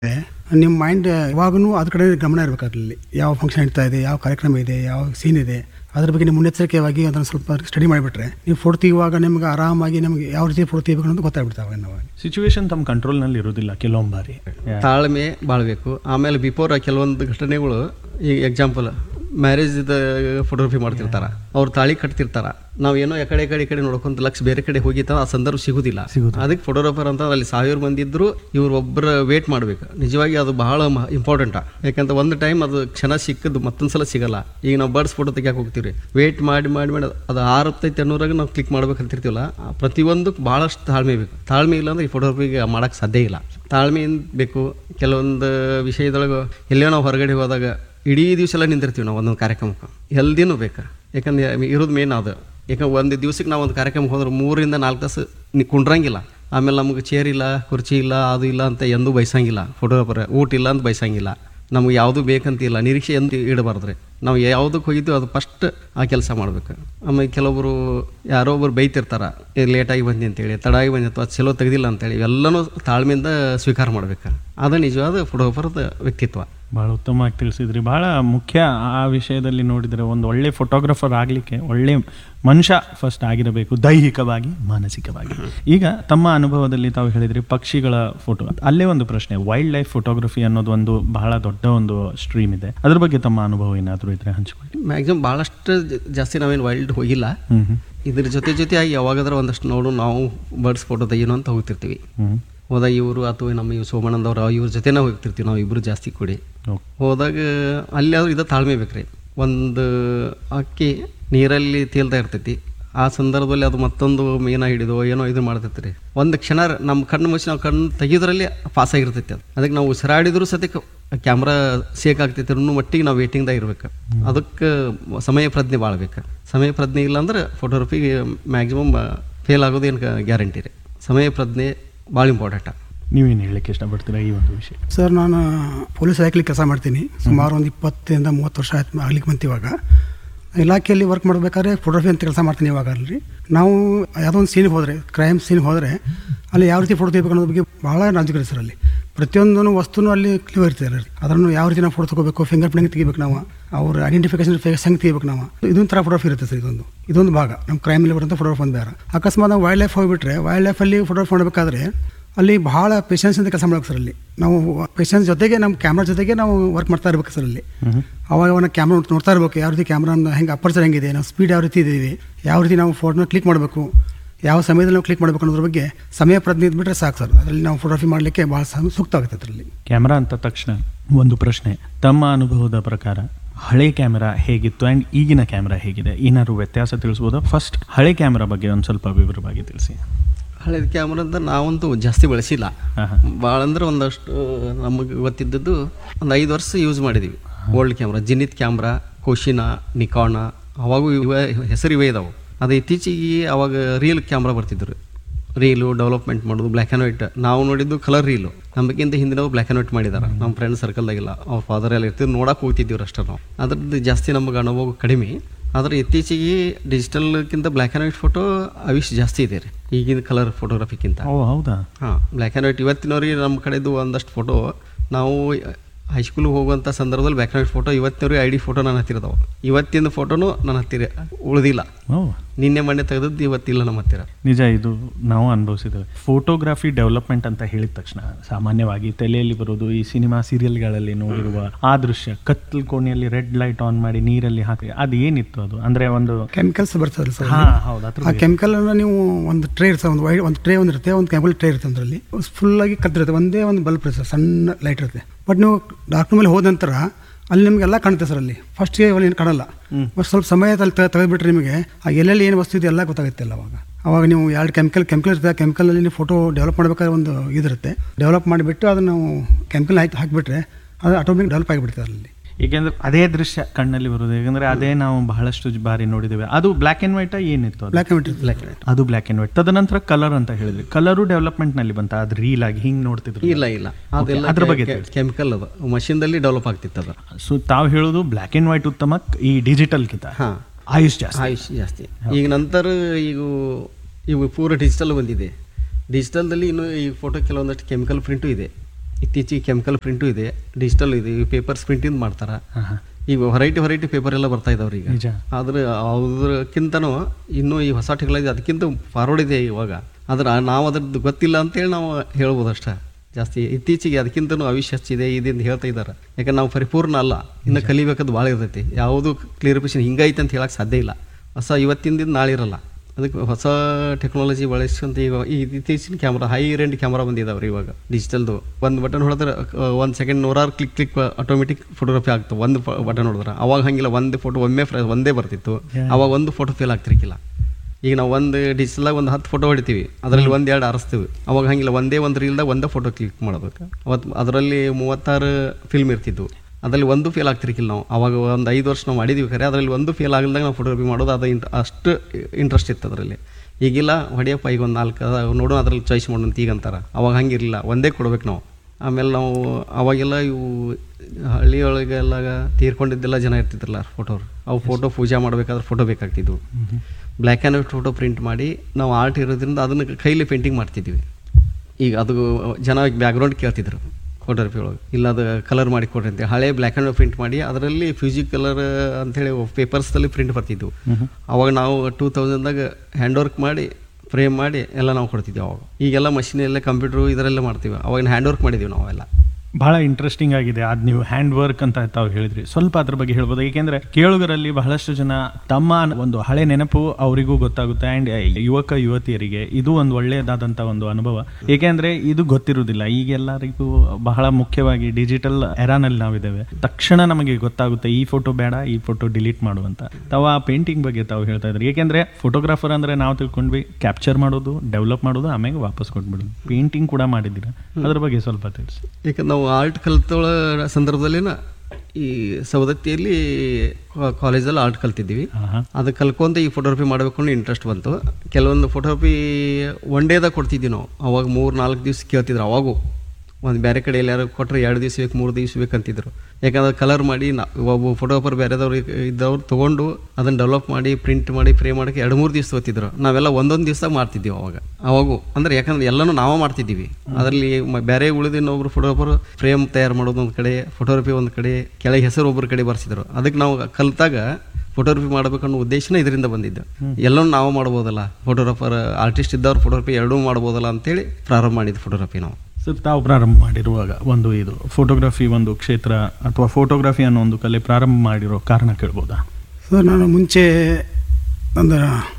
ನಿಮ್ಮ ಮೈಂಡ್ ಯಾವಾಗೂ ಅದ್ರ ಕಡೆ ಗಮನ ಇರಬೇಕು ಅದರಲ್ಲಿ ಯಾವ ಫಂಕ್ಷನ್ ಇಡ್ತಾ ಇದೆ ಯಾವ ಕಾರ್ಯಕ್ರಮ ಇದೆ ಯಾವ ಸೀನ್ ಇದೆ ಅದ್ರ ಬಗ್ಗೆ ನೀವು ಮುನ್ನೆಚ್ಚರಿಕೆಯಾಗಿ ಅದನ್ನು ಸ್ವಲ್ಪ ಸ್ಟಡಿ ಮಾಡಿಬಿಟ್ರೆ ನೀವು ಫೋಟೋ ತೆಗೆಯುವಾಗ ನಿಮ್ಗೆ ಆರಾಮಾಗಿ ನಮಗೆ ಯಾವ ರೀತಿ ಫೋಟೋ ತೆಗಿಬೇಕು ಅನ್ನೋದು ಗೊತ್ತಾಗ್ಬಿಡ್ತಾವೆ ನಾವು ಸಿಚುವೇಶನ್ ತಮ್ಮ ಕಂಟ್ರೋಲ್ನಲ್ಲಿ ಇರೋದಿಲ್ಲ ಕೆಲವೊಂದು ಬಾರಿ ತಾಳ್ಮೆ ಬಾಳ್ಬೇಕು ಆಮೇಲೆ ಬಿಫೋರ್ ಕೆಲವೊಂದು ಘಟನೆಗಳು ಈಗ ಎಕ್ಸಾಂಪಲ್ ಮ್ಯಾರೇಜ್ ಫೋಟೋಗ್ರಫಿ ಮಾಡ್ತಿರ್ತಾರ ಅವ್ರು ತಾಳಿ ಕಟ್ತಿರ್ತಾರ ನಾವು ಏನೋ ಆ ಕಡೆ ಈ ಕಡೆ ಈ ಕಡೆ ನೋಡ್ಕೊಂತ ಲಕ್ಷ ಬೇರೆ ಕಡೆ ಹೋಗಿತ್ತ ಆ ಸಂದರ್ಭ ಸಿಗುದಿಲ್ಲ ಅದಕ್ಕೆ ಫೋಟೋಗ್ರಾಫರ್ ಅಂತ ಅಲ್ಲಿ ಸಾವಿರ ಮಂದಿ ಇದ್ರು ಇವ್ರು ಒಬ್ಬರ ವೇಟ್ ಮಾಡ್ಬೇಕು ನಿಜವಾಗಿ ಅದು ಬಹಳ ಇಂಪಾರ್ಟೆಂಟ್ ಯಾಕಂತ ಒಂದು ಟೈಮ್ ಅದು ಕ್ಷಣ ಸಿಕ್ಕದ್ದು ಮತ್ತೊಂದ್ಸಲ ಸಿಗಲ್ಲ ಈಗ ನಾವು ಬರ್ಡ್ಸ್ ಫೋಟೋ ತೆಗಿಯಕ್ಕೆ ಹೋಗ್ತೀವಿ ವೇಟ್ ಮಾಡಿ ಮಾಡಿ ಮಾಡಿ ಅದು ಆರತ್ತೈತೆ ಅನ್ನೋರಾಗ ನಾವು ಕ್ಲಿಕ್ ಮಾಡ್ಬೇಕಂತಿರ್ತೀವಲ್ಲ ಆ ಪ್ರತಿಯೊಂದಕ್ಕೆ ಭಾಳಷ್ಟು ತಾಳ್ಮೆ ಬೇಕು ತಾಳ್ಮೆ ಇಲ್ಲ ಅಂದ್ರೆ ಈ ಫೋಟೋಗ್ರಫಿಗೆ ಮಾಡೋಕ್ಕೆ ಸಾಧ್ಯ ಇಲ್ಲ ತಾಳ್ಮೆಯಿಂದ ಬೇಕು ಕೆಲವೊಂದು ವಿಷಯದೊಳಗೆ ಎಲ್ಲೋ ನಾವು ಹೊರಗಡೆ ಹೋದಾಗ ಇಡೀ ದಿವಸ ಎಲ್ಲ ನಿಂತಿರ್ತೀವಿ ನಾವು ಒಂದೊಂದು ಕಾರ್ಯಕ್ರಮಕ್ಕೆ ಹೆಲ್ದಿನೂ ಬೇಕು ಯಾಕಂದ್ರೆ ಇರೋದು ಮೇನ್ ಅದು ಯಾಕಂದ್ರೆ ಒಂದು ದಿವ್ಸಕ್ಕೆ ನಾವು ಒಂದು ಕಾರ್ಯಕ್ರಮಕ್ಕೆ ಹೋದ್ರೆ ಮೂರರಿಂದ ನಾಲ್ಕು ತಾಸು ನಿ ಕುಂಡ್ರಂಗಿಲ್ಲ ಆಮೇಲೆ ನಮಗೆ ಚೇರ್ ಇಲ್ಲ ಕುರ್ಚಿ ಇಲ್ಲ ಅದು ಇಲ್ಲ ಅಂತ ಎಂದೂ ಬಯಸಂಗಿಲ್ಲ ಫೋಟೋಗ್ರಾಫರ್ ಊಟ ಇಲ್ಲ ಅಂತ ಬಯಸಂಗಿಲ್ಲ ನಮ್ಗೆ ಯಾವುದು ಬೇಕಂತಿಲ್ಲ ನಿರೀಕ್ಷೆ ಎಂದು ಇಡಬಾರ್ದ್ರಿ ನಾವು ಯಾವುದಕ್ಕೆ ಹೋಗಿದ್ದೀವಿ ಅದು ಫಸ್ಟ್ ಆ ಕೆಲಸ ಮಾಡ್ಬೇಕು ಆಮೇಲೆ ಕೆಲವೊಬ್ಬರು ಯಾರೋ ಒಬ್ರು ಬೈತಿರ್ತಾರ ಲೇಟಾಗಿ ಬಂದಿ ಅಂತೇಳಿ ತಡಾಗಿ ಬಂದಿ ಅಥವಾ ಚಲೋ ತೆಗೆದಿಲ್ಲ ಅಂತೇಳಿ ಇವೆಲ್ಲನೂ ತಾಳ್ಮೆಯಿಂದ ಸ್ವೀಕಾರ ಮಾಡ್ಬೇಕು ಅದು ನಿಜವಾದ ಫೋಟೋಗ್ರಾಫರ್ದ ವ್ಯಕ್ತಿತ್ವ ಭಾಳ ಉತ್ತಮವಾಗಿ ತಿಳಿಸಿದ್ರಿ ಭಾಳ ಮುಖ್ಯ ಆ ವಿಷಯದಲ್ಲಿ ನೋಡಿದರೆ ಒಂದು ಒಳ್ಳೆ ಫೋಟೋಗ್ರಫರ್ ಆಗಲಿಕ್ಕೆ ಒಳ್ಳೆ ಮನುಷ್ಯ ಫಸ್ಟ್ ಆಗಿರಬೇಕು ದೈಹಿಕವಾಗಿ ಮಾನಸಿಕವಾಗಿ ಈಗ ತಮ್ಮ ಅನುಭವದಲ್ಲಿ ತಾವು ಹೇಳಿದ್ರಿ ಪಕ್ಷಿಗಳ ಫೋಟೋ ಅಲ್ಲೇ ಒಂದು ಪ್ರಶ್ನೆ ವೈಲ್ಡ್ ಲೈಫ್ ಫೋಟೋಗ್ರಫಿ ಅನ್ನೋದು ಒಂದು ಬಹಳ ದೊಡ್ಡ ಒಂದು ಸ್ಟ್ರೀಮ್ ಇದೆ ಅದ್ರ ಬಗ್ಗೆ ತಮ್ಮ ಅನುಭವ ಏನಾದರೂ ಇದ್ರೆ ಹಂಚ್ಕೊಳ್ಳಿ ಮ್ಯಾಕ್ಸಿಮಮ್ ಭಾಳಷ್ಟು ಜ- ಜಾಸ್ತಿ ನಾವೇನು ವೈಲ್ಡ್ ಹೋಗಿಲ್ಲ ಹ್ಮ್ ಹ್ಮ್ ಇದ್ರ ಜೊತೆ ಜೊತೆಯಾಗಿ ಯಾವಾಗಾದ್ರೂ ಒಂದಷ್ಟು ನೋಡು ನಾವು ಬರ್ಡ್ಸ್ ಫೋಟೋ ತೆಗೀನು ಅಂತ ಹೋಗ್ತಿರ್ತೀವಿ ಹ್ಮ್ ಹೋದಾಗ ಇವರು ಅಥವಾ ನಮ್ಮ ಇವ್ ಸೋಮಣ್ಣಂದ್ ಅವ್ರು ಇವ್ರ ಜೊತೆನೇ ಹೋಗ್ತಿರ್ತೀವಿ ನಾವು ಇಬ್ಬರು ಜಾಸ್ತಿ ಕೂಡಿ ಓಕೆ ಹೋದಾಗ ಅಲ್ಲಿ ಆದ್ರೂ ಇದು ತಾಳ್ಮೆ ಬೇಕ್ರಿ ಒಂದು ಅಕ್ಕಿ ನೀರಲ್ಲಿ ತೇಲ್ತಾ ಇರ್ತೈತಿ ಆ ಸಂದರ್ಭದಲ್ಲಿ ಅದು ಮತ್ತೊಂದು ಮೀನ ಹಿಡಿದು ಏನೋ ಇದು ಮಾಡ್ತೈತಿ ರೀ ಒಂದು ಕ್ಷಣ ನಮ್ಮ ಕಣ್ಣು ಮುಚ್ಚಿ ನಾವು ಕಣ್ಣು ತೆಗಿಯೋದ್ರಲ್ಲಿ ಪಾಸ್ ಆಗಿರ್ತೈತಿ ಅದು ಅದಕ್ಕೆ ನಾವು ಉಸಿರಾಡಿದ್ರು ಸದ್ಯಕ್ಕೆ ಕ್ಯಾಮ್ರಾ ಸೇಕ್ ಆಗ್ತೈತಿ ಅನ್ನೋ ಮಟ್ಟಿಗೆ ನಾವು ವೇಟಿಂಗ್ದಾಗ ಇರ್ಬೇಕು ಅದಕ್ಕೆ ಸಮಯ ಪ್ರಜ್ಞೆ ಭಾಳ ಬೇಕು ಸಮಯ ಪ್ರಜ್ಞೆ ಇಲ್ಲ ಅಂದ್ರೆ ಫೋಟೋಗ್ರಫಿಗೆ ಮ್ಯಾಕ್ಸಿಮಮ್ ಫೇಲ್ ಆಗೋದು ಏನು ಗ್ಯಾರಂಟಿ ರೀ ಸಮಯ ಪ್ರಜ್ಞೆ ಭಾಳ ಇಂಪಾರ್ಟೆಂಟ್ ನೀವೇನು ಹೇಳಲಿಕ್ಕೆ ಇಷ್ಟಪಡ್ತೀರಾ ಈ ಒಂದು ವಿಷಯ ಸರ್ ನಾನು ಪೊಲೀಸ್ ಇಲಾಖೆಯಲ್ಲಿ ಕೆಲಸ ಮಾಡ್ತೀನಿ ಸುಮಾರು ಒಂದು ಇಪ್ಪತ್ತರಿಂದ ಮೂವತ್ತು ವರ್ಷ ಆಯ್ತು ಆಗ್ಲಿಕ್ಕೆ ಬಂತು ಇವಾಗ ಇಲಾಖೆಯಲ್ಲಿ ವರ್ಕ್ ಮಾಡಬೇಕಾದ್ರೆ ಫೋಟೋಗ್ರಫಿ ಅಂತ ಕೆಲಸ ಮಾಡ್ತೀನಿ ಇವಾಗ ಅಲ್ರಿ ನಾವು ಯಾವುದೋ ಒಂದು ಸೀನ್ಗೆ ಹೋದರೆ ಕ್ರೈಮ್ ಸೀನ್ಗೆ ಹೋದರೆ ಅಲ್ಲಿ ಯಾವ ರೀತಿ ಫೋಟೋ ತೆಗಿಬೇಕು ಅನ್ನೋದ್ರ ಬಗ್ಗೆ ಭಾಳ ನಾಜುಕಿದೆ ಸರ್ ಅಲ್ಲಿ ಪ್ರತಿಯೊಂದು ವಸ್ತುನೂ ಅಲ್ಲಿ ಕ್ಲಿಯರ್ ಇರ್ತದೆ ಅದನ್ನು ಯಾವ ರೀತಿ ನಾವು ಫೋಟೋ ತಗೋಬೇಕು ಫಿಂಗರ್ ಪ್ರಿಂಟ್ ತೆಗಿಬೇಕು ನಾವು ಅವ್ರ ಐಡೆಂಟಿಫಿಕೇಶನ್ ಫೇಸ್ ಹೆಂಗೆ ತೆಗಿಬೇಕು ನಾವು ಇದೊಂದು ಥರ ಫೋಟೋಗ್ರಫಿ ಇರುತ್ತೆ ಸರ್ ಇದೊಂದು ಇದೊಂದು ಭಾಗ ನಮ್ಮ ಕ್ರೈಮಲ್ಲಿ ಬರುವಂಥ ಫೋಟೋಗ್ರಫಿ ಒಂದು ಬೇರೆ ಅಕಸ್ಮಾತ್ ನಾವು ವೈಲ್ಡ್ ಲೈಫ್ ಹೋಗ್ಬಿಟ್ರೆ ವೈಲ್ಡ್ ಲೈಫಲ್ಲಿ ಫೋಟೋಗ್ರಫಿ ಮಾಡಬೇಕಾದ್ರೆ ಅಲ್ಲಿ ಬಹಳ ಪೇಷನ್ಸ್ ಅಂತ ಕೆಲಸ ಮಾಡ್ಬೇಕು ಸರ್ ಅಲ್ಲಿ ನಾವು ಪೇಷನ್ಸ್ ಜೊತೆಗೆ ನಮ್ಮ ಕ್ಯಾಮ್ರಾ ಜೊತೆಗೆ ನಾವು ವರ್ಕ್ ಮಾಡ್ತಾ ಇರ್ಬೇಕು ಸರ್ ಅಲ್ಲಿ ಅವಾಗ ಅವನ ಕ್ಯಾಮ್ರಾ ನೋಡ್ತಾ ಇರಬೇಕು ಯಾವ ರೀತಿ ಕ್ಯಾಮ್ರಾ ಹೆಂಗೆ ಅಪರ್ಚರ್ ಹೆಂಗಿದೆ ನಾವು ಸ್ಪೀಡ್ ಯಾವ ರೀತಿ ಇದ್ದೀವಿ ಯಾವ ರೀತಿ ನಾವು ಫೋಟೋನ ಕ್ಲಿಕ್ ಮಾಡಬೇಕು ಯಾವ ಸಮಯದಲ್ಲಿ ನಾವು ಕ್ಲಿಕ್ ಮಾಡಬೇಕು ಅನ್ನೋದ್ರ ಬಗ್ಗೆ ಸಮಯ ಪ್ರಜ್ಞೆ ಇದ್ಬಿಟ್ರೆ ಸಾಕು ಸರ್ ಅದರಲ್ಲಿ ನಾವು ಫೋಟೋಗ್ರಫಿ ಮಾಡಲಿಕ್ಕೆ ಭಾಳ ಸಮ- ಸೂಕ್ತ ಆಗುತ್ತೆ ಅದರಲ್ಲಿ ಕ್ಯಾಮ್ರಾ ಅಂತ ತಕ್ಷಣ ಒಂದು ಪ್ರಶ್ನೆ ತಮ್ಮ ಅನುಭವದ ಪ್ರಕಾರ ಹಳೆ ಕ್ಯಾಮೆರಾ ಹೇಗಿತ್ತು ಆ್ಯಂಡ್ ಈಗಿನ ಕ್ಯಾಮೆರಾ ಹೇಗಿದೆ ಏನಾದ್ರು ವ್ಯತ್ಯಾಸ ತಿಳಿಸ್ಬೋದಾ ಫಸ್ಟ್ ಹಳೆ ಕ್ಯಾಮೆರಾ ಬಗ್ಗೆ ಒಂದು ಸ್ವಲ್ಪ ವಿವರವಾಗಿ ತಿಳಿಸಿ ಹಳೇದು ಕ್ಯಾಮ್ರಾ ಅಂತ ನಾವಂತೂ ಜಾಸ್ತಿ ಬಳಸಿಲ್ಲ ಹಾಂ ಭಾಳ ಅಂದ್ರೆ ಒಂದಷ್ಟು ನಮಗೆ ಗೊತ್ತಿದ್ದದ್ದು ಒಂದು ಐದು ವರ್ಷ ಯೂಸ್ ಮಾಡಿದ್ದೀವಿ old camera Zenit camera Cosina Nikon ಅವಾಗೂ ಇವ ಹೆಸರು ಇವೇ ಇದಾವೆ ಅದು ಇತ್ತೀಚೆಗೆ ಅವಾಗ ರೀಲ್ ಕ್ಯಾಮ್ರಾ ಬರ್ತಿದ್ರು ರೀಲು ಡೆವಲಪ್ಮೆಂಟ್ ಮಾಡೋದು ಬ್ಲ್ಯಾಕ್ ಆ್ಯಂಡ್ ವೈಟ್ ನಾವು ನೋಡಿದ್ದು ಕಲರ್ ರೀಲು ನಮಗಿಂತ ಹಿಂದಿನವ್ರು ಬ್ಲ್ಯಾಕ್ ಆ್ಯಂಡ್ ವೈಟ್ ಮಾಡಿದ್ದಾರೆ ನಮ್ಮ ಫ್ರೆಂಡ್ ಸರ್ಕಲ್ದಾಗಿಲ್ಲ ಅವ್ರ ಫಾದರ್ ಎಲ್ಲ ಇರ್ತಿದ್ರು ನೋಡಕ್ಕೆ ಹೋಗ್ತಿದ್ದೀವಿ ಅಷ್ಟೇ ನಾವು ಅದ್ರದ್ದು ಜಾಸ್ತಿ ನಮಗೆ ಅನುಭವ ಕಡಿಮೆ ಆದರೆ ಇತ್ತೀಚೆಗೆ ಡಿಜಿಟಲ್ಗಿಂತ ಬ್ಲ್ಯಾಕ್ ಆ್ಯಂಡ್ ವೈಟ್ ಫೋಟೋ ಅವಿಷ್ ಜಾಸ್ತಿ ಇದೆ ರೀ ಈಗಿನ ಕಲರ್ ಫೋಟೋಗ್ರಫಿಗಿಂತ ಓ ಹೌದಾ ಹಾಂ ಬ್ಲ್ಯಾಕ್ ಆ್ಯಂಡ್ ವೈಟ್ ಇವತ್ತಿನವ್ರಿಗೆ ನಮ್ಮ ಕಡೆದು ಒಂದಷ್ಟು ಫೋಟೋ ನಾವು ಹೈಸ್ಕೂಲಿಗೆ ಹೋಗುವಂಥ ಸಂದರ್ಭದಲ್ಲಿ ಬ್ಲ್ಯಾಕ್ ಆ್ಯಂಡ್ ವೈಟ್ ಫೋಟೋ ಇವತ್ತಿನವ್ರಿಗೆ ಐ ಡಿ ಫೋಟೋ ನನ್ನ ಹತ್ತಿರ ಇದಾವೆ ಇವತ್ತಿನ ಫೋಟೋನು ನನ್ನ ಹತ್ತಿರ ಉಳಿದಿಲ್ಲ ಓ ನಿನ್ನೆ ಮೊನ್ನೆ ತೆಗೆದದ್ದು ಇವತ್ತಿಲ್ಲ ನಮ್ಮ ಹತ್ತಿರ ನಿಜ ಇದು ನಾವು ಅನುಭವಿಸಿದ್ದೇವೆ ಫೋಟೋಗ್ರಫಿ ಡೆವಲಪ್ಮೆಂಟ್ ಅಂತ ಹೇಳಿದ ತಕ್ಷಣ ಸಾಮಾನ್ಯವಾಗಿ ತಲೆಯಲ್ಲಿ ಬರೋದು ಈ ಸಿನಿಮಾ ಸೀರಿಯಲ್ಗಳಲ್ಲಿ ನೋಡಿರುವ ಆ ದೃಶ್ಯ ಕತ್ತಲು ಕೋಣೆಯಲ್ಲಿ ರೆಡ್ ಲೈಟ್ ಆನ್ ಮಾಡಿ ನೀರಲ್ಲಿ ಹಾಕಿ ಅದು ಏನಿತ್ತು ಅದು ಅಂದ್ರೆ ಒಂದು ಕೆಮಿಕಲ್ಸ್ ಬರ್ತದೆ ಸರ್ ಹಾ ಹೌದು ಅದ್ರ ಆ ಕೆಮಿಕಲ್ ಅನ್ನ ನೀವು ಒಂದು ಟ್ರೇ ಇರ್ತದೆ ಒಂದು ವೈಟ್ ಒಂದು ಟ್ರೇ ಒಂದು ಇರುತ್ತೆ ಒಂದು ಕೆಮಿಕಲ್ ಟ್ರೇ ಇರುತ್ತೆ ಅದರಲ್ಲಿ ಫುಲ್ ಆಗಿ ಕತ್ತಿರುತ್ತೆ ಒಂದೇ ಒಂದು ಬಲ್ಬ್ ಇರುತ್ತೆ ಸಣ್ಣ ಲೈಟ್ ಇರುತ್ತೆ ಬಟ್ ನೀವು ಡಾಕ್ಟರ್ ಮೇಲೆ ಹೋದ ನಂತರ ಅಲ್ಲಿ ನಿಮಗೆಲ್ಲ ಕಾಣುತ್ತೆ ಸರ್ ಅಲ್ಲಿ ಫಸ್ಟ್ಗೆ ಅಲ್ಲಿ ಏನು ಕಾಣಲ್ಲ ಬಟ್ ಸ್ವಲ್ಪ ಸಮಯ ಅಲ್ಲಿ ತೆಗೆದುಬಿಟ್ರೆ ನಿಮಗೆ ಆ ಎಲ್ಲೆಲ್ಲಿ ಏನು ವಸ್ತು ಇದೆ ಎಲ್ಲ ಗೊತ್ತಾಗುತ್ತೆ ಅಲ್ಲ ಅವಾಗ ಅವಾಗ ನೀವು ಎರಡು ಕೆಮಿಕಲ್ ಕೆಮಿಕಲ್ ಇರುತ್ತೆ ಕೆಮಿಕಲಲ್ಲಿ ನೀವು ಫೋಟೋ ಡೆವಲಪ್ ಮಾಡಬೇಕಾದ್ರೆ ಒಂದು ಇದಿರುತ್ತೆ ಡೆವಲಪ್ ಮಾಡಿಬಿಟ್ಟು ಅದನ್ನು ನಾವು ಕೆಮಿಕಲ್ ಹಾಕಿ ಹಾಕಿಬಿಟ್ರೆ ಅದು ಆಟೋಮೆಟಿಕ್ ಡೆವಲಪ್ ಆಗಿಬಿಡ್ತದೆ ಅಲ್ಲಿ ಏಕೆಂದ್ರೆ ಅದೇ ದೃಶ್ಯ ಕಣ್ಣಲ್ಲಿ ಬರುವುದು ಯಾಕಂದ್ರೆ ಅದೇ ನಾವು ಬಹಳಷ್ಟು ಬಾರಿ ನೋಡಿದ್ದೇವೆ ಅದು ಬ್ಲ್ಯಾಕ್ ಆ್ಯಂಡ್ ವೈಟ್ ಏನಿತ್ತು ಅದು black and white black and ಅದು ಬ್ಲ್ಯಾಕ್ ಆ್ಯಂಡ್ ವೈಟ್ ತದನಂತರ ಕಲರ್ ಅಂತ ಹೇಳಿದ್ರಿ ಕಲರು ಡೆವಲಪ್ಮೆಂಟ್ ನಲ್ಲಿ ಬಂತ ಅದು ರೀಲ್ ಆಗಿ ಹಿಂಗ್ ನೋಡ್ತಿದ್ರು ಇಲ್ಲ ಇಲ್ಲ ಅದೆಲ್ಲ ಅದ್ರ ಬಗ್ಗೆ ಕೆಮಿಕಲ್ ಅದು ಮಷಿನ್ದಲ್ಲಿ ಡೆವಲಪ್ ಆಗ್ತಿತ್ತು ಅದು ಸೊ ತಾವು ಹೇಳೋದು ಬ್ಲ್ಯಾಕ್ ಆ್ಯಂಡ್ ವೈಟ್ ಉತ್ತಮ ಈ ಡಿಜಿಟಲ್ ಕಿಂತ ಹಾಂ ಆಯುಷ್ ಜಾಸ್ತಿ ಆಯುಷ್ ಜಾಸ್ತಿ ಈಗ ನಂತರ ಈಗ ಈಗ ಪೂರ ಡಿಜಿಟಲ್ ಬಂದಿದೆ ಡಿಜಿಟಲ್ದಲ್ಲಿ ಇನ್ನು ಈ ಫೋಟೋ ಕೆಲವೊಂದಷ್ಟು ಕೆಮಿಕಲ್ ಪ್ರಿಂಟು ಇದೆ ಇತ್ತೀಚೆಗೆ ಕೆಮಿಕಲ್ ಪ್ರಿಂಟು ಇದೆ ಡಿಜಿಟಲ್ ಇದೆ ಪೇಪರ್ಸ್ ಪ್ರಿಂಟಿಂದ ಮಾಡ್ತಾರೆ ಹಾ, ಹಾ. ಈಗ ವೆರೈಟಿ ವೆರೈಟಿ ಪೇಪರ್ ಎಲ್ಲ ಬರ್ತಾ ಇದಾವ್ರಿ ಈಗ ನಿಜ ಆದ್ರೆ ಅದಕ್ಕಿಂತನೂ ಇನ್ನೂ ಈ ಹೊಸ ಟೆಕ್ನಾಲಜಿ ಅದಕ್ಕಿಂತ ಫಾರ್ವರ್ಡ್ ಇದೆ ಇವಾಗ ಆದ್ರೆ ನಾವು ಅದ್ರದ್ದು ಗೊತ್ತಿಲ್ಲ ಅಂತೇಳಿ ನಾವು ಹೇಳ್ಬೋದು ಅಷ್ಟೇ ಜಾಸ್ತಿ ಇತ್ತೀಚೆಗೆ ಅದಕ್ಕಿಂತನೂ ಅವಿಶ್ಯ ಹೆಚ್ಚಿದೆ ಇದರಿಂದ ಹೇಳ್ತಾ ಇದ್ದಾರೆ ಯಾಕಂದ್ರೆ ನಾವು ಪರಿಪೂರ್ಣ ಅಲ್ಲ ಇನ್ನು ಕಲಿಬೇಕದು ಭಾಳ ಇರ್ತೈತಿ ಯಾವುದು ಕ್ಲಿಯರಿಫಿಕೇಶನ್ ಹಿಂಗೈತೆ ಅಂತ ಹೇಳಕ್ಕೆ ಸಾಧ್ಯ ಇಲ್ಲ ಹೊಸ ಇವತ್ತಿನ ದಿನ ನಾಳೆ ಇರಲ್ಲ ಅದಕ್ಕೆ ಹೊಸ ಟೆಕ್ನಾಲಜಿ ಬಳಸ್ಕೊಂತ ಈಗ ಈ ಇತ್ತೀಚಿನ ಕ್ಯಾಮ್ರಾ ಹೈ ರೆಂಡ್ ಕ್ಯಾಮ್ರಾ ಬಂದಿದಾವ್ರಿ ಇವಾಗ ಡಿಜಿಟಲ್ದು ಒಂದು ಬಟನ್ ಹೊಡೆದ್ರೆ ಒಂದು ಸೆಕೆಂಡ್ ನೂರಾರು ಕ್ಲಿಕ್ ಕ್ಲಿಕ್ ಆಟೋಮೆಟಿಕ್ ಫೋಟೋಗ್ರಫಿ ಆಗ್ತವೆ ಒಂದು ಬಟನ್ ಹೊಡೆದ್ರೆ ಅವಾಗ ಹಂಗಿಲ್ಲ ಒಂದು ಫೋಟೋ ಒಮ್ಮೆ ಫ್ರ ಒಂದೇ ಬರ್ತಿತ್ತು ಅವಾಗ ಒಂದು ಫೋಟೋ ಫೇಲ್ ಆಗ್ತಿರ್ಕಿಲ್ಲ ಈಗ ನಾವು ಒಂದು ಡಿಜಿಟಲ್ದಾಗ ಒಂದು ಹತ್ತು ಫೋಟೋ ಹೊಡಿತೀವಿ ಅದರಲ್ಲಿ ಒಂದು ಎರಡು ಆರಿಸ್ತೀವಿ ಅವಾಗ ಹಂಗಿಲ್ಲ ಒಂದೇ ಒಂದು ರೀಲ್ದಾಗ ಒಂದೇ ಫೋಟೋ ಕ್ಲಿಕ್ ಮಾಡಬೇಕು ಅವತ್ತು ಅದರಲ್ಲಿ ಮೂವತ್ತಾರು ಫಿಲ್ಮ್ ಇರ್ತಿದ್ವು ಅದರಲ್ಲಿ ಒಂದು ಫೇಲ್ ಆಗ್ತಿರ್ಕಿಲ್ಲ ನಾವು ಅವಾಗ ಒಂದು ಐದು ವರ್ಷ ನಾವು ಮಾಡಿದ್ವಿ ಖರೆ ಅದರಲ್ಲಿ ಒಂದು ಫೇಲ್ ಆಗಲ್ದಾಗ ನಾವು ಫೋಟೋಗ್ರಫಿ ಮಾಡೋದು ಅದು ಇಂಟ್ ಅಷ್ಟು ಇಂಟ್ರೆಸ್ಟ್ ಇತ್ತು ಅದರಲ್ಲಿ ಈಗಿಲ್ಲ ಹೊಡಿಯಪ್ಪ ಈಗ ಒಂದು ನಾಲ್ಕು ಅದಾವ, ನೋಡೋಣ ಅದರಲ್ಲಿ ಚಾಯ್ಸ್ ಮಾಡೋಣ ಅಂತ ಈಗ ಅಂತಾರೆ ಅವಾಗ ಹಂಗಿರಲಿಲ್ಲ ಒಂದೇ ಕೊಡ್ಬೇಕು ನಾವು ಆಮೇಲೆ ನಾವು ಅವಾಗೆಲ್ಲ ಇವು ಹಳ್ಳಿಯೊಳಗೆಲ್ಲ ತೀರ್ಕೊಂಡಿದ್ದೆಲ್ಲ ಜನ ಇರ್ತಿದ್ರಲ್ಲ ಫೋಟೋರು ಅವು ಫೋಟೋ ಪೂಜೆ ಮಾಡಬೇಕಾದ್ರೆ ಫೋಟೋ ಬೇಕಾಗ್ತಿದ್ವು black and white photo print ಮಾಡಿ ನಾವು ಆರ್ಟ್ ಇರೋದ್ರಿಂದ ಅದನ್ನು ಕೈಲಿ ಪೇಂಟಿಂಗ್ ಮಾಡ್ತಿದ್ವಿ ಈಗ ಅದು ಜನ ಬ್ಯಾಕ್ಗ್ರೌಂಡ್ ಕೇಳ್ತಿದ್ರು ಫೋಟೋಗ್ರಫಿ ಒಳಗೆ ಇಲ್ಲ ಅದು ಕಲರ್ ಮಾಡಿ ಕೊಡ್ರಿ ಅಂತೇಳಿ ಹಳೆ ಬ್ಲ್ಯಾಕ್ ಆ್ಯಂಡ್ ವೈಟ್ ಪ್ರಿಂಟ್ ಮಾಡಿ ಅದರಲ್ಲಿ ಫ್ಯೂಜಿ ಕಲರ್ ಅಂತೇಳಿ ಪೇಪರ್ಸ್ದಲ್ಲಿ ಪ್ರಿಂಟ್ ಬರ್ತಿದ್ವು ಅವಾಗ ನಾವು ಟೂ ತೌಸಂಡ್ದಾಗ ಹ್ಯಾಂಡ್ ವರ್ಕ್ ಮಾಡಿ ಫ್ರೇಮ್ ಮಾಡಿ ಎಲ್ಲ ನಾವು ಕೊಡ್ತಿದ್ವಿ ಅವಾಗ ಈಗೆಲ್ಲ ಮಷಿನ್ ಎಲ್ಲ ಕಂಪ್ಯೂಟ್ರು ಇದರಲ್ಲೇ ಮಾಡ್ತೀವಿ ಅವಾಗ ಹ್ಯಾಂಡ್ ವರ್ಕ್ ಮಾಡಿದ್ದೀವಿ ನಾವೆಲ್ಲ ಬಹಳ ಇಂಟ್ರೆಸ್ಟಿಂಗ್ ಆಗಿದೆ ಅದು ನೀವು ಹ್ಯಾಂಡ್ ವರ್ಕ್ ಅಂತ ತಾವು ಹೇಳಿದ್ರಿ ಸ್ವಲ್ಪ ಅದ್ರ ಬಗ್ಗೆ ಹೇಳ್ಬೋದು ಏಕೆಂದ್ರೆ ಕೇಳುಗರಲ್ಲಿ ಬಹಳಷ್ಟು ಜನ ತಮ್ಮ ಒಂದು ಹಳೆ ನೆನಪು ಅವರಿಗೂ ಗೊತ್ತಾಗುತ್ತೆ ಅಂಡ್ ಯುವಕ ಯುವತಿಯರಿಗೆ ಇದು ಒಂದು ಒಳ್ಳೆಯದಾದಂತ ಒಂದು ಅನುಭವ ಏಕೆಂದ್ರೆ ಇದು ಗೊತ್ತಿರುವುದಿಲ್ಲ ಈಗ ಎಲ್ಲರಿಗೂ ಬಹಳ ಮುಖ್ಯವಾಗಿ ಡಿಜಿಟಲ್ ಎರಾನಲ್ಲಿ ನಾವಿದ್ದೇವೆ ತಕ್ಷಣ ನಮಗೆ ಗೊತ್ತಾಗುತ್ತೆ ಈ ಫೋಟೋ ಬೇಡ ಈ ಫೋಟೋ ಡಿಲೀಟ್ ಮಾಡುವಂತ ತಾವು ಆ ಪೇಂಟಿಂಗ್ ಬಗ್ಗೆ ತಾವು ಹೇಳ್ತಾ ಇದ್ರಿ ಏಕೆಂದ್ರೆ ಫೋಟೋಗ್ರಾಫರ್ ಅಂದ್ರೆ ನಾವು ತಿಳ್ಕೊಂಡ್ವಿ ಕ್ಯಾಪ್ಚರ್ ಮಾಡೋದು ಡೆವಲಪ್ ಮಾಡೋದು ಆಮೇಲೆ ವಾಪಸ್ ಕೊಟ್ಬಿಡೋದು ಪೇಂಟಿಂಗ್ ಕೂಡ ಮಾಡಿದ್ದೀರಾ ಅದ್ರ ಬಗ್ಗೆ ಸ್ವಲ್ಪ ತಿಳಿಸಿ ಯಾಕಂದ್ರೆ ನಾವು ಆರ್ಟ್ ಕಲ್ತೊಳ ಸಂದರ್ಭದಲ್ಲಿನ ಈ ಸವದತ್ತಿಯಲ್ಲಿ ಕಾಲೇಜಲ್ಲಿ ಆರ್ಟ್ ಕಲ್ತಿದ್ದೀವಿ ಹಾ ಹಾ ಅದು ಕಲ್ಕೊಂತ ಈ ಫೋಟೋಗ್ರಫಿ ಮಾಡಬೇಕು ಅನ್ನೋ ಇಂಟ್ರೆಸ್ಟ್ ಬಂತು ಕೆಲವೊಂದು ಫೋಟೋಗ್ರಫಿ ಒನ್ ಡೇದಾಗ ಕೊಡ್ತಿದ್ವಿ ನಾವು ಅವಾಗ ಮೂರು ನಾಲ್ಕು ದಿವ್ಸ ಕೇಳ್ತಿದ್ರು ಅವಾಗೂ ಒಂದು ಬೇರೆ ಕಡೆ ಎಲ್ಲಾರು ಕೊಟ್ಟರೆ ಎರಡು ದಿವ್ಸ ಬೇಕು ಮೂರು ದಿವ್ಸ ಬೇಕಂತಿದ್ರು ಯಾಕಂದ್ರೆ ಕಲರ್ ಮಾಡಿ ನಾ ಒಬ್ಬ ಫೋಟೋಗ್ರಾಫರ್ ಬೇರೆದವ್ರು ಇದ್ದವ್ರು ತೊಗೊಂಡು ಅದನ್ನು ಡೆವಲಪ್ ಮಾಡಿ ಪ್ರಿಂಟ್ ಮಾಡಿ ಫ್ರೇಮ್ ಮಾಡೋಕ್ಕೆ ಎರಡು ಮೂರು ದಿವ್ಸ ತೊತ್ತಿದ್ರು ನಾವೆಲ್ಲ ಒಂದೊಂದು ದಿವಸ ಮಾಡ್ತಿದ್ವಿ ಅವಾಗ ಅವಾಗೂ ಅಂದ್ರೆ ಯಾಕಂದ್ರೆ ಎಲ್ಲನೂ ನಾವೇ ಮಾಡ್ತಿದ್ದೀವಿ ಅದರಲ್ಲಿ ಮ- ಬೇರೆ ಉಳಿದ ಇನ್ನೊಬ್ರು ಫೋಟೋಗ್ರಾಫರ್ ಫ್ರೇಮ್ ತಯಾರು ಮಾಡೋದು ಒಂದು ಕಡೆ ಫೋಟೋಗ್ರಫಿ ಒಂದು ಕಡೆ ಕೆಳಗೆ ಹೆಸರು ಒಬ್ಬರ ಕಡೆ ಬರ್ಸಿದ್ರು ಅದಕ್ಕೆ ನಾವು ಕಲ್ತಾಗ ಫೋಟೋಗ್ರಫಿ ಮಾಡಬೇಕನ್ನೋ ಉದ್ದೇಶನೇ ಇದರಿಂದ ಬಂದಿದ್ದು ಎಲ್ಲನೂ ನಾವು ಮಾಡ್ಬೋದಲ್ಲ ಫೋಟೋಗ್ರಾಫರ್ ಆರ್ಟಿಸ್ಟ್ ಇದ್ದವ್ರು ಫೋಟೋಗ್ರಫಿ ಎರಡೂ ಮಾಡ್ಬೋದಲ್ಲ ಅಂತೇಳಿ ಪ್ರಾರಂಭ ಮಾಡಿದ್ದು ಫೋಟೋಗ್ರಫಿ ನಾವು ಸರ್ ತಾವು ಪ್ರಾರಂಭ ಮಾಡಿರುವಾಗ ಒಂದು ಇದು ಫೋಟೋಗ್ರಫಿ ಒಂದು ಕ್ಷೇತ್ರ ಅಥವಾ ಫೋಟೋಗ್ರಫಿ ಅನ್ನೋ ಒಂದು ಕಲೆ ಪ್ರಾರಂಭ ಮಾಡಿರೋ ಕಾರಣ ಕೇಳ್ಬೋದಾ ಸರ್ ನಾನು ಮುಂಚೆ ಒಂದು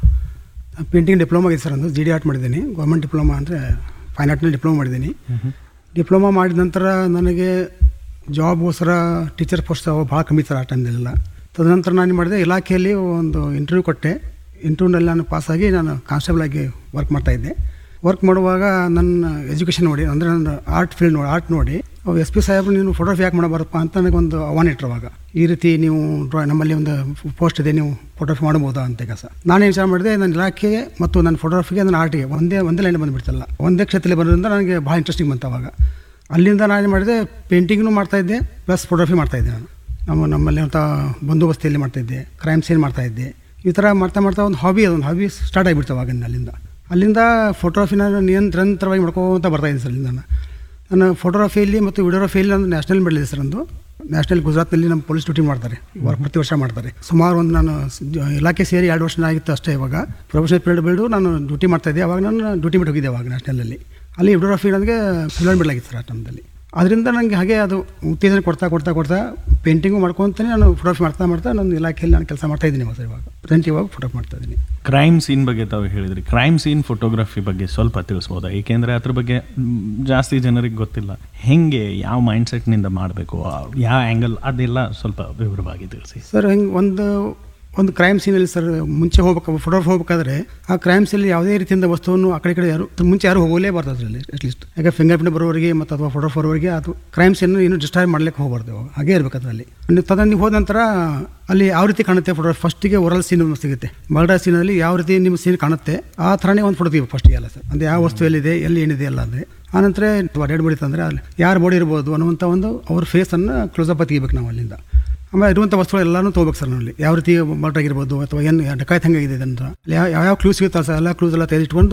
ಪೇಂಟಿಂಗ್ ಡಿಪ್ಲೊಮಾ ಆಗಿದೆ ಸರ್ ಒಂದು ಜಿ ಡಿ ಆರ್ಟ್ ಮಾಡಿದ್ದೀನಿ ಗೌರ್ಮೆಂಟ್ ಡಿಪ್ಲೊಮಾ ಅಂದರೆ ಫೈನ್ ಆರ್ಟ್ನಲ್ಲಿ ಡಿಪ್ಲೊಮಾ ಮಾಡಿದ್ದೀನಿ ಡಿಪ್ಲೊಮಾ ಮಾಡಿದ ನಂತರ ನನಗೆ ಜಾಬ್ಗೋಸ್ಕರ ಟೀಚರ್ ಪೋಸ್ಟ್ ಭಾಳ ಕಮ್ಮಿ ಸರ್ ಆ ಟೈಮ್ದಲ್ಲೆಲ್ಲ ತದನಂತರ ನಾನು ಏನು ಮಾಡಿದೆ ಇಲಾಖೆಯಲ್ಲಿ ಒಂದು ಇಂಟರ್ವ್ಯೂ ಕೊಟ್ಟೆ ಇಂಟರ್ವ್ಯೂನಲ್ಲಿ ನಾನು ಪಾಸಾಗಿ ನಾನು ಕಾನ್ಸ್ಟೇಬಲ್ ಆಗಿ ವರ್ಕ್ ಮಾಡ್ತಾಯಿದ್ದೆ ವರ್ಕ್ ಮಾಡುವಾಗ ನನ್ನ ಎಜುಕೇಷನ್ ನೋಡಿ ಅಂದರೆ ನನ್ನ ಆರ್ಟ್ ಫೀಲ್ಡ್ ನೋಡಿ ಆರ್ಟ್ ನೋಡಿ ಅವು ಎಸ್ ಪಿ ಸಾಹೇಬ್ರು ನೀನು ಫೋಟೋಗ್ರಫಿ ಯಾಕೆ ಮಾಡಬಾರಪ್ಪ ಅಂತ ನನಗೊಂದು ಆಹ್ವಾನ ಇಟ್ಟರು ಅವಾಗ ಈ ರೀತಿ ನೀವು ಡ್ರಾ ನಮ್ಮಲ್ಲಿ ಒಂದು ಪೋಸ್ಟ್ ಇದೆ ನೀವು ಫೋಟೋಗ್ರಫಿ ಮಾಡ್ಬೋದಾ ಅಂತ ಕೆಲಸ ನಾನೇ ವಿಚಾರ ಮಾಡಿದೆ ನನ್ನ ಇಲಾಖೆಗೆ ಮತ್ತು ನನ್ನ ಫೋಟೋಗ್ರಫಿಗೆ ನನ್ನ ಆರ್ಟಿಗೆ ಒಂದೇ ಒಂದೇ ಲೈನ್ ಬಂದುಬಿಡ್ತಲ್ಲ ಒಂದೇ ಕ್ಷೇತ್ರದಲ್ಲಿ ಬರೋದ್ರಿಂದ ನನಗೆ ಭಾಳ ಇಂಟ್ರೆಸ್ಟಿಂಗ್ ಬಂತು ಅವಾಗ ಅಲ್ಲಿಂದ ನಾನು ಏನು ಮಾಡಿದೆ ಪೇಂಟಿಂಗ್ನು ಮಾಡ್ತಾಯಿದ್ದೆ ಪ್ಲಸ್ ಫೋಟೋಗ್ರಫಿ ಮಾಡ್ತಾಯಿದ್ದೆ ನಾನು ನಮ್ಮ ನಮ್ಮಲ್ಲಿ ಅಂತ ಬಂದೋಬಸ್ತಿಯಲ್ಲಿ ಮಾಡ್ತಾಯಿದ್ದೆ ಕ್ರೈಮ್ ಸೀನ್ ಮಾಡ್ತಾಯಿದ್ದೆ ಈ ಥರ ಮಾಡ್ತಾ ಮಾಡ್ತಾ ಒಂದು ಹಾಬಿ ಅದೊಂದು ಹಾಬಿ ಸ್ಟಾರ್ಟ್ ಆಗಿಬಿಡ್ತು ಅವಾಗಿಂದ ಅಲ್ಲಿಂದ ಅಲ್ಲಿಂದ ಫೋಟೋಗ್ರಫಿನ ನಿರಂತರವಾಗಿ ಮಾಡ್ಕೋತ ಬರ್ತಾಯಿದ್ದೀನಿ ಸರ್ ಅಲ್ಲಿಂದ ನಾನು. ನಾನು ಫೋಟೋಗ್ರಫಿಯಲ್ಲಿ ಮತ್ತು ವಿಡಿಯೋಗ್ರಫಿಯಲ್ಲಿ ನಾನು ನ್ಯಾಷನಲ್ ಮೆಡಲ್ ಇದೆ ಸರ್ ಒಂದು ನ್ಯಾಷನಲ್ ಗುಜರಾತ್ನಲ್ಲಿ ನಮ್ಮ ಪೊಲೀಸ್ ಡ್ಯೂಟಿ ಮಾಡ್ತಾರೆ ವರ್ಕ್ ಪ್ರತಿ ವರ್ಷ ಮಾಡ್ತಾರೆ ಸುಮಾರು ಒಂದು ನಾನು ಸ- ಜ- ಇಲಾಖೆ ಸೇರಿ ಎರಡು ವರ್ಷ ಆಗಿತ್ತು ಅಷ್ಟೇ ಇವಾಗ ಪ್ರೊಫೆಷನಲ್ ಪೀರಿಯಡ್ ಬಿಡು ನಾನು ಡ್ಯೂಟಿ ಮಾಡ್ತಾಯಿದ್ದೆ ಅವಾಗ ನಾನು ಡ್ಯೂಟಿ ಬಿಟ್ಟು ಹೋಗಿದ್ದೆ ಅವಾಗ ನ್ಯಾಷನಲಲ್ಲಿ ಅಲ್ಲಿ ವಿಡಿಯೋಗ್ರಫಿ ನನಗೆ ಸಿಲ್ವರ್ ಮೆಡಲ್ ಆಗಿತ್ತು ಸರ್ ಆ ಟೈಮ್ದಲ್ಲಿ ಅದರಿಂದ ನನಗೆ ಹಾಗೆ ಅದು ಉತ್ತೇಜನ ಕೊಡ್ತಾ ಕೊಡ್ತಾ ಕೊಡ್ತಾ ಪೇಂಟಿಂಗು ಮಾಡ್ಕೊತಾನೆ ನಾನು ಫೋಟೋಗ್ರಫಿ ಮಾಡ್ತಾ ಮಾಡ್ತಾ ನನ್ನ ಇಲಾಖೆಯಲ್ಲಿ ನಾನು ಕೆಲಸ ಮಾಡ್ತಾ ಇದ್ದೀನಿ ಸರ್ ಇವಾಗ ಪ್ರೆಸೆಂಟ್ ಇವಾಗ ಫೋಟೋಗ್ರಫಿ ಮಾಡ್ತಾ ಇದ್ದೀನಿ ಕ್ರೈಮ್ ಸೀನ್ ಬಗ್ಗೆ ತಾವು ಹೇಳಿದ್ರಿ ಕ್ರೈಮ್ ಸೀನ್ ಫೋಟೋಗ್ರಫಿ ಬಗ್ಗೆ ಸ್ವಲ್ಪ ತಿಳಿಸ್ಬೋದಾ ಏಕೆಂದ್ರೆ ಅದ್ರ ಬಗ್ಗೆ ಮ್, ಜಾಸ್ತಿ ಜನರಿಗೆ ಗೊತ್ತಿಲ್ಲ ಹೆಂಗೆ ಯಾವ ಮೈಂಡ್ ಸೆಟ್ನಿಂದ ಮಾಡಬೇಕು ಯಾವ ಆ್ಯಂಗಲ್ ಅದೆಲ್ಲ ಸ್ವಲ್ಪ ವಿವರವಾಗಿ ತಿಳಿಸಿ ಸರ್ ಹಿಂಗೆ ಒಂದು ಒಂದು ಕ್ರೈಮ್ ಸೀನಲ್ಲಿ ಸರ್ ಮುಂಚೆ ಹೋಗ್ಬೇಕು ಫೋಟೋಗ್ರಫಿ ಹೋಗ್ಬೇಕಾದ್ರೆ ಆ ಕ್ರೈಮ್ ಸೀನಲ್ಲಿ ಯಾವುದೇ ರೀತಿಯಿಂದ ವಸ್ತುವನ್ನು ಆ ಕಡೆ ಈ ಕಡೆ ಯಾರು ಮುಂಚೆ ಯಾರು ಹೋಗಲೇಬಾರ್ದು ಅದರಲ್ಲಿ ಅಟ್ಲೀಸ್ಟ್ ಯಾಕೆ ಫಿಂಗರ್ ಪ್ರಿಂಟ್ ಬರೋವರಿಗೆ ಮತ್ತು ಅಥವಾ ಫೋಟೋಗ್ರಫರ್ವರಿಗೆ ಅದು ಕ್ರೈಮ್ ಸೀನ್ ಏನು ಡಿಸ್ಟರ್ಬ್ ಮಾಡ್ಲಿಕ್ಕೆ ಹೋಗಬಾರ್ದು ಅವಾಗ ಹಾಗೇ ಇರಬೇಕು ಅದರಲ್ಲಿ ನೀವು ತದ ನೀವು ಹೋದ ನಂತರ ಅಲ್ಲಿ ಯಾವ ರೀತಿ ಕಾಣುತ್ತೆ ಫೋಟೋ ಫಸ್ಟಿಗೆ ಓರಲ್ ಸೀನ್ ಸಿಗುತ್ತೆ ಮರ್ಡರ್ ಸೀನಲ್ಲಿ ಯಾವ ರೀತಿ ನಿಮ್ಮ ಸೀನ್ ಕಾಣುತ್ತೆ ಆ ಥರನೇ ಒಂದು ಫೋಟೋ ತೆಗಿಬೇಕು ಫಸ್ಟಿಗೆ ಎಲ್ಲ ಸರ್ ಅಂದರೆ ಯಾವ ವಸ್ತು ಎಲ್ಲಿದೆ ಎಲ್ಲಿ ಏನಿದೆ ಎಲ್ಲ ಅಂದರೆ ಆನಂತರ ಡೆಡ್ ಬಾಡಿ ತಂದರೆ ಅಲ್ಲಿ ಯಾರು ಬಾಡಿ ಇರ್ಬೋದು ಅನ್ನುವಂಥ ಒಂದು ಅವ್ರ ಫೇಸನ್ನು ಕ್ಲೋಸಪ್ ತೆಗಿಬೇಕು ನಾವು ಅಲ್ಲಿಂದ ಆಮೇಲೆ ಇರುವಂಥ ವಸ್ತುಗಳು ಎಲ್ಲಾನು ತೊಗೋಬೇಕು ಸರ್ ನಾವಲ್ಲಿ ಯಾವ ರೀತಿ ಮರ್ಡರ್ ಆಗಿರ್ಬೋದು ಅಥವಾ ಏನು ಡಕಾಯ್ತು ಹೆಂಗಾಗಿದೆ ಅಂತ ಅಲ್ಲಿ ಯಾವ ಯಾವ ಕ್ಲೂ ಸಿಗುತ್ತಲ್ಲ ಸರ್ ಎಲ್ಲ ಕ್ಲೂಸ್ ಎಲ್ಲ ತೆಗೆದಿಟ್ಕೊಂಡು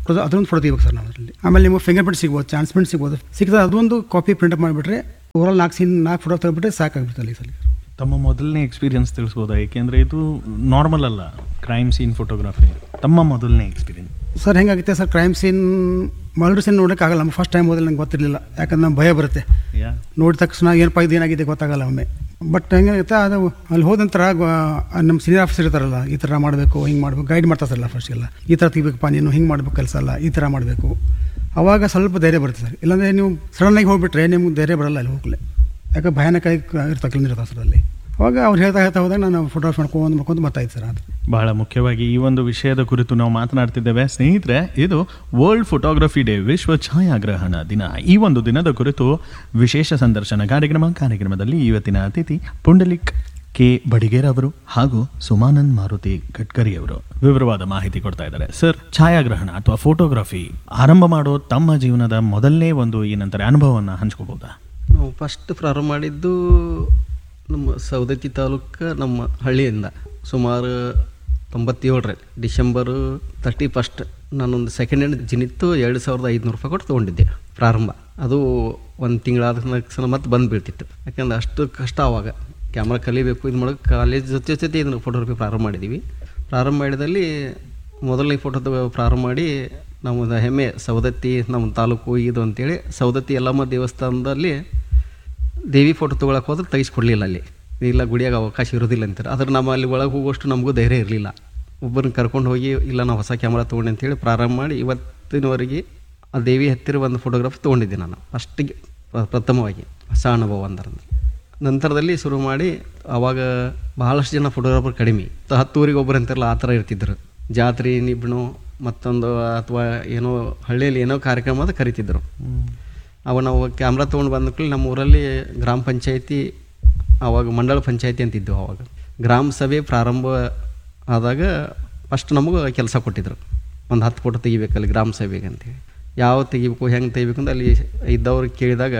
ಅದು ಅದೊಂದು ಫೋಟೋ ತೆಗಿಬೇಕು ಸರ್ ನಾವು ಅದರಲ್ಲಿ ಆಮೇಲೆ ನಿಮಗೆ ಫಿಂಗರ್ ಪ್ರಿಂಟ್ ಸಿಗ್ಬೋದು ಚಾನ್ಸ್ ಪ್ರಿಂಟ್ ಸಿಗ್ಬೋದು ಸಿಕ್ಕಿದ್ರೆ ಅದೊಂದು ಕಾಪಿ ಪ್ರಿಂಟ್ ಮಾಡಿಬಿಟ್ರೆ ಓವರಾಲ್ ನಾಲ್ಕು ಸೀನ್ ನಾಲ್ಕು ಫೋಟೋ ತೆಗೆದ್ಬಿಟ್ರೆ ಸಾಕಾಗ್ಬಿಡುತ್ತೆ ಅಲ್ಲಿ ಸರ್ ತಮ್ಮ ಮೊದಲನೇ ಎಕ್ಸ್ಪೀರಿಯನ್ಸ್ ತಿಳಿಸ್ಬೋದಾ ಏಕೆಂದರೆ ಇದು ನಾರ್ಮಲ್ ಅಲ್ಲ ಕ್ರೈಮ್ ಸೀನ್ ಫೋಟೋಗ್ರಫಿ ತಮ್ಮ ಮೊದಲನೇ ಎಕ್ಸ್ಪೀರಿಯನ್ಸ್ ಸರ್ ಹೆಂಗಾಗುತ್ತೆ sir crime scene murder scene ನೋಡೋಕ್ಕಾಗಲ್ಲ ನಮ್ಮ ಫಸ್ಟ್ ಟೈಮ್ ಹೋದಲ್ಲಿ ನಂಗೆ ಗೊತ್ತಿರಲಿಲ್ಲ ಯಾಕಂದ್ರೆ ನಮ್ಗೆ ಭಯ ಬರುತ್ತೆ ಯಾ ನೋಡಿದ ತಕ್ಷಣ ಏನಪ್ಪ ಇದು ಏನಾಗಿದೆ ಗೊತ್ತಾಗಲ್ಲ ಒಮ್ಮೆ ಬಟ್ ಹೆಂಗಾಗುತ್ತೆ ಅದು ಅಲ್ಲಿ ಹೋದ ನಂತರ ಗ- ನಮ್ಮ ಸೀನಿಯರ್ ಆಫೀಸರ್ ಇರ್ತಾರಲ್ಲ ಈ ಥರ ಮಾಡಬೇಕು ಹಿಂಗೆ ಮಾಡಬೇಕು ಗೈಡ್ ಮಾಡ್ತಾರಲ್ಲ ಫಸ್ಟಿಗೆಲ್ಲ ಈ ಥರ ತೆಗಿಬೇಕಪ್ಪ ನೀನು ಹಿಂಗೆ ಮಾಡಬೇಕು ಕೆಲಸ ಅಲ್ಲ ಈ ಥರ ಮಾಡಬೇಕು ಅವಾಗ ಸ್ವಲ್ಪ ಧೈರ್ಯ ಬರುತ್ತೆ ಸರ್ ಇಲ್ಲಾಂದರೆ ನೀವು ಸಡನ್ನಾಗಿ ಹೋಗ್ಬಿಟ್ರೆ ನಿಮ್ಗೆ ಧೈರ್ಯ ಬರಲ್ಲ ಅಲ್ಲಿ ಹೋಗಲೇ ಯಾಕೆ ಭಯಾನಕ ಇರ್ತಾ ಇರ್ತಾವೆ ಸರ್ ಅಲ್ಲಿ ಅವಾಗ ಅವ್ರು ಹೇಳ್ತಾ ಹೇಳ್ತಾ ಹೋದಾಗ ನಾನು ಫೋಟೋಗ್ರಾಫ್ ಮಾಡ್ಕೊಂಡು ಮಾಡ್ಕೊಂಡು ಬರ್ತಾಯಿದ್ದೆ ಸರ್ ಅದು ಬಹಳ ಮುಖ್ಯವಾಗಿ ಈ ಒಂದು ವಿಷಯದ ಕುರಿತು ನಾವು ಮಾತನಾಡ್ತಿದ್ದೇವೆ ಸ್ನೇಹಿತರೆ ಇದು ವರ್ಲ್ಡ್ ಫೋಟೋಗ್ರಫಿ ಡೇ ವಿಶ್ವ ಛಾಯಾಗ್ರಹಣ ದಿನ ಈ ಒಂದು ದಿನದ ಕುರಿತು ವಿಶೇಷ ಸಂದರ್ಶನ ಕಾರ್ಯಕ್ರಮ ಕಾರ್ಯಕ್ರಮದಲ್ಲಿ ಇವತ್ತಿನ ಅತಿಥಿ ಪುಂಡಲಿಕ್ ಕೆ ಬಡಿಗೇರ್ ಅವರು ಹಾಗೂ ಸುಮಾನಂದ್ ಮಾರುತಿ ಗಡ್ಕರಿ ಅವರು ವಿವರವಾದ ಮಾಹಿತಿ ಕೊಡ್ತಾ ಇದ್ದಾರೆ ಸರ್ ಛಾಯಾಗ್ರಹಣ ಅಥವಾ ಫೋಟೋಗ್ರಫಿ ಆರಂಭ ಮಾಡೋ ತಮ್ಮ ಜೀವನದ ಮೊದಲನೇ ಒಂದು ಏನಂತಾರೆ ಅನುಭವವನ್ನು ಹಂಚ್ಕೋಬಹುದಾ ನಾವು ಫಸ್ಟ್ ಪ್ರಾರಂಭ ಮಾಡಿದ್ದು ನಮ್ಮ ಸವದತ್ತಿ ತಾಲೂಕು ನಮ್ಮ ಹಳ್ಳಿಯಿಂದ ಸುಮಾರು ತೊಂಬತ್ತೇಳರಲ್ಲಿ ಡಿಸೆಂಬರು ತರ್ಟಿ ಫಸ್ಟ್ ನಾನೊಂದು ಸೆಕೆಂಡ್ ಹ್ಯಾಂಡ್ ಜಿನಿತ್ತು ಎರಡು ಸಾವಿರದ ಐದುನೂರು ರೂಪಾಯಿ ಕೊಟ್ಟು ತೊಗೊಂಡಿದ್ದೆ ಪ್ರಾರಂಭ ಅದು ಒಂದು ತಿಂಗಳಾದ ತಕ್ಷಣ ಮತ್ತೆ ಬಂದು ಬೀಳ್ತಿತ್ತು ಯಾಕಂದ್ರೆ ಅಷ್ಟು ಕಷ್ಟ ಆವಾಗ ಕ್ಯಾಮ್ರಾ ಕಲಿಬೇಕು ಇದು ಮಾಡೋಕೆ ಕಾಲೇಜ್ ಜೊತೆ ಜೊತೆ ಇದನ್ನು ಫೋಟೋಗ್ರಫಿ ಪ್ರಾರಂಭ ಮಾಡಿದ್ದೀವಿ ಪ್ರಾರಂಭ ಮಾಡಿದಲ್ಲಿ ಮೊದಲನೇ ಫೋಟೋ ತಗೋ ಪ್ರಾರಂಭ ಮಾಡಿ ನಮ್ಮದು ಹೆಮ್ಮೆ ಸವದತ್ತಿ ನಮ್ಮ ತಾಲೂಕು ಇದು ಅಂತೇಳಿ ಸವದತ್ತಿ ಯಲ್ಲಮ್ಮ ದೇವಸ್ಥಾನದಲ್ಲಿ ದೇವಿ ಫೋಟೋ ತೊಗೊಳಕ್ಕೆ ಹೋದ್ರೆ ತೆಗಿಸ್ಕೊಡ್ಲಿಲ್ಲ ಅಲ್ಲಿ ಇಲ್ಲ ಗುಡಿಯಾಗ ಅವಕಾಶ ಇರೋದಿಲ್ಲ ಅಂತಾರೆ ಆದ್ರೆ ನಮ್ಮ ಅಲ್ಲಿ ಒಳಗೆ ಹೋಗುವಷ್ಟು ನಮಗೂ ಧೈರ್ಯ ಇರಲಿಲ್ಲ ಒಬ್ಬರನ್ನ ಕರ್ಕೊಂಡು ಹೋಗಿ ಇಲ್ಲ ನಾವು ಹೊಸ ಕ್ಯಾಮ್ರಾ ತೊಗೊಂಡೆ ಅಂತೇಳಿ ಪ್ರಾರಂಭ ಮಾಡಿ ಇವತ್ತಿನವರೆಗೆ ಆ ದೇವಿ ಹತ್ತಿರ ಒಂದು ಫೋಟೋಗ್ರಾಫ್ ತೊಗೊಂಡಿದ್ದೆ ನಾನು ಫಸ್ಟಿಗೆ ಪ್ರ- ಪ್ರಥಮವಾಗಿ ಹೊಸ ಅನುಭವ ಅಂದ್ರೆ ನಂತರದಲ್ಲಿ ಶುರು ಮಾಡಿ ಆವಾಗ ಬಹಳಷ್ಟು ಜನ ಫೋಟೋಗ್ರಾಫರ್ ಕಡಿಮೆ ತ- ಹತ್ತು ಊರಿಗೆ ಒಬ್ಬರು ಅಂತಾರಲ್ಲ ಆ ಥರ ಇರ್ತಿದ್ರು ಜಾತ್ರೆ ನಿಬ್ಣು ಮತ್ತೊಂದು ಅಥವಾ ಏನೋ ಹಳ್ಳಿಯಲ್ಲಿ ಏನೋ ಕಾರ್ಯಕ್ರಮ ಅದು ಕರಿತಿದ್ರು ಅವ ನಾವು ಕ್ಯಾಮ್ರಾ ತೊಗೊಂಡು ಬಂದ ಕೂಡಲೇ ನಮ್ಮ ಊರಲ್ಲಿ ಗ್ರಾಮ ಪಂಚಾಯತಿ ಆವಾಗ ಮಂಡಳ ಪಂಚಾಯತಿ ಅಂತಿದ್ದೆವು ಅವಾಗ ಗ್ರಾಮ ಸಭೆ ಪ್ರಾರಂಭ ಆದಾಗ ಫಸ್ಟ್ ನಮಗೆ ಕೆಲಸ ಕೊಟ್ಟಿದ್ರು ಒಂದು ಹತ್ತು ಫೋಟೋ ತೆಗಿಬೇಕಲ್ಲಿ ಗ್ರಾಮ ಸಭೆಗೆ ಅಂತೇಳಿ ಯಾವ ತೆಗಿಬೇಕು ಹೆಂಗೆ ತೆಗಿಬೇಕು ಅಂತ ಅಲ್ಲಿ ಇದ್ದವ್ರಿಗೆ ಕೇಳಿದಾಗ